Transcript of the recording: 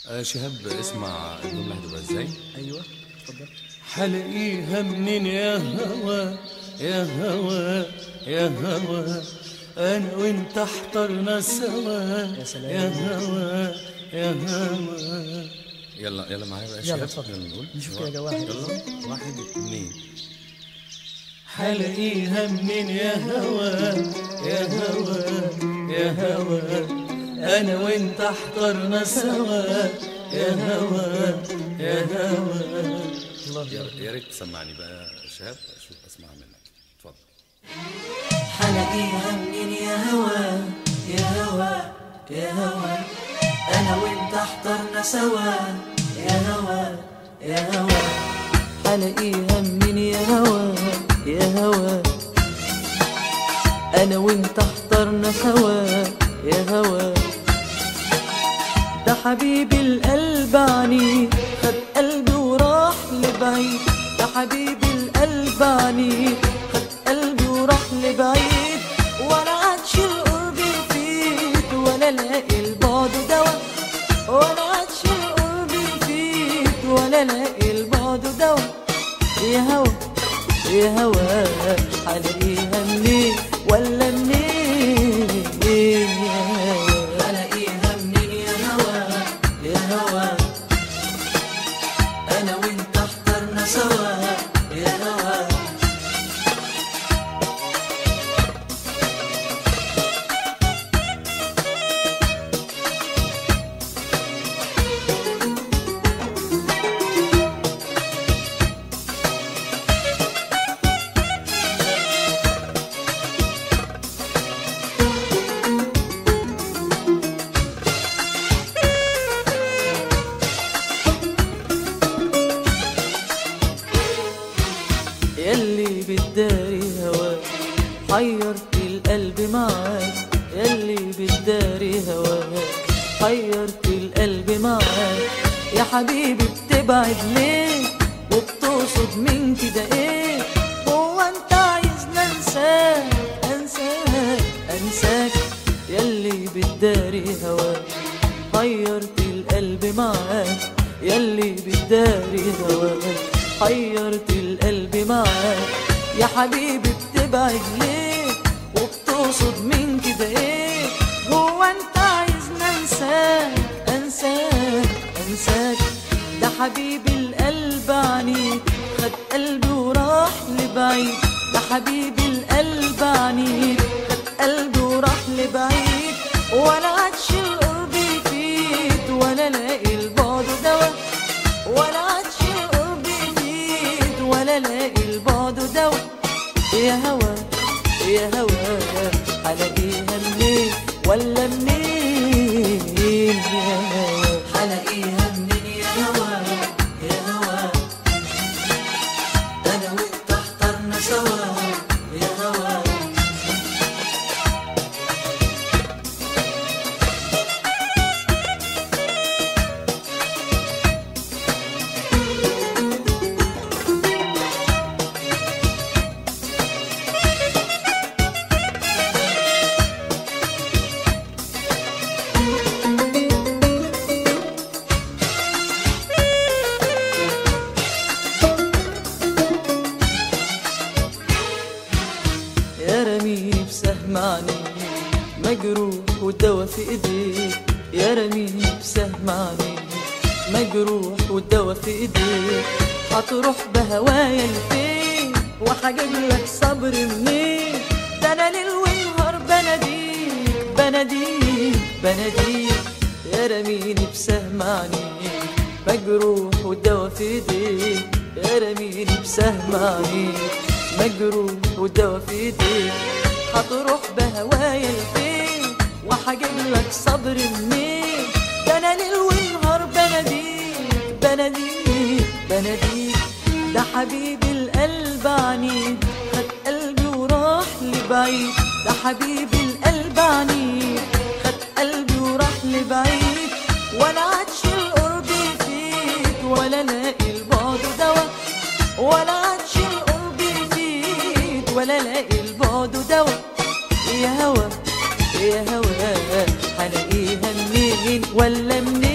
آه شهاب اسمع الجملة هتبقى ازاي؟ ايوه اتفضل حلاقيها منين يا هوا يا هوا يا هوا انا وانت احترنا سوا يا سلام. يا هوا يا هوا يلا يلا معايا بقى يا يلا شباب اتفضل. يلا نقول نشوف كده واحد. يلا واحد اتنين حلاقيها منين يا هوا يا هوا يا هوا انا وانت احترنا سوا يا هوا يا هوا الله يا يا ريت تسمعني بقى يا شهاب اشوف اسمعها منك اتفضل حلاقيها منين يا هوا يا هوا يا هوا انا وانت احترنا سوا يا هوا يا هوا حلاقيها منين يا هوا يا هوا انا وانت احترنا سوا يا هوا ده حبيبي القلب عني خد قلبي وراح لبعيد ده حبيبي القلب عني خد قلبي وراح لبعيد ولا عادش القرب يفيد ولا لاقي البعد دوا ولا عادش القرب يفيد ولا لاقي البعد دوا يا هوا يا هوا حلاقيها منين ولا منين يا هوا حلاقيها منين يا هوا يا هوا انا وانت اخترنا سوا يا هوا يلي بتداري هواك حيرت القلب معاك يلي بتداري هواك حيرت القلب معاك يا حبيبي بتبعد ليه وبتقصد من كده ايه هو انت عايزنا انساك انساك انساك يلي بتداري هواك حيرت القلب معاك يلي بتداري هواك حيرت القلب معاك يا حبيبي بتبعد ليه وبتقصد من كده ايه هو انت عايزنا انساك انساك انساك ده حبيبي القلب عنيد خد قلبي وراح لبعيد ده حبيبي القلب عنيد خد قلبي وراح لبعيد ولا عادش القرب يفيد ولا لاقي البعد دوا ولا عادش القرب يفيد ولا لاقي البعد دوا يا هوا يا هوا حلاقيها منين ولا منين يا هوا حلاقيها منين يا هوا يا هوا انا وانت اخترنا سوا يا هوا يا رميني بسهم عنيك مجروح والدوا في ايديك يا رميني بسهم عنيك مجروح والدوا في ايديك هتروح بهوايا لفين وهجيب لك صبر منين ده انا ليل ونهار بناديك بناديك بناديك يا رميني بسهم عنيك مجروح والدوا في ايديك يا رميني بسهم عنيك مجروح والدوا في ايديك هتروح بهوايا لفين وهجيب لك صبر منين ده انا ليل ونهار بناديك بناديك بناديك ده حبيبي القلب عنيد خد قلبي وراح لبعيد ده حبيبي القلب عنيد خد قلبي وراح لبعيد ولا عادش القرب يفيد ولا لاقي البعد دوا ولا عادش القرب يفيد ولا لاقي البعد دوا يا هوا يا هوا هلاقيها منين ولا منين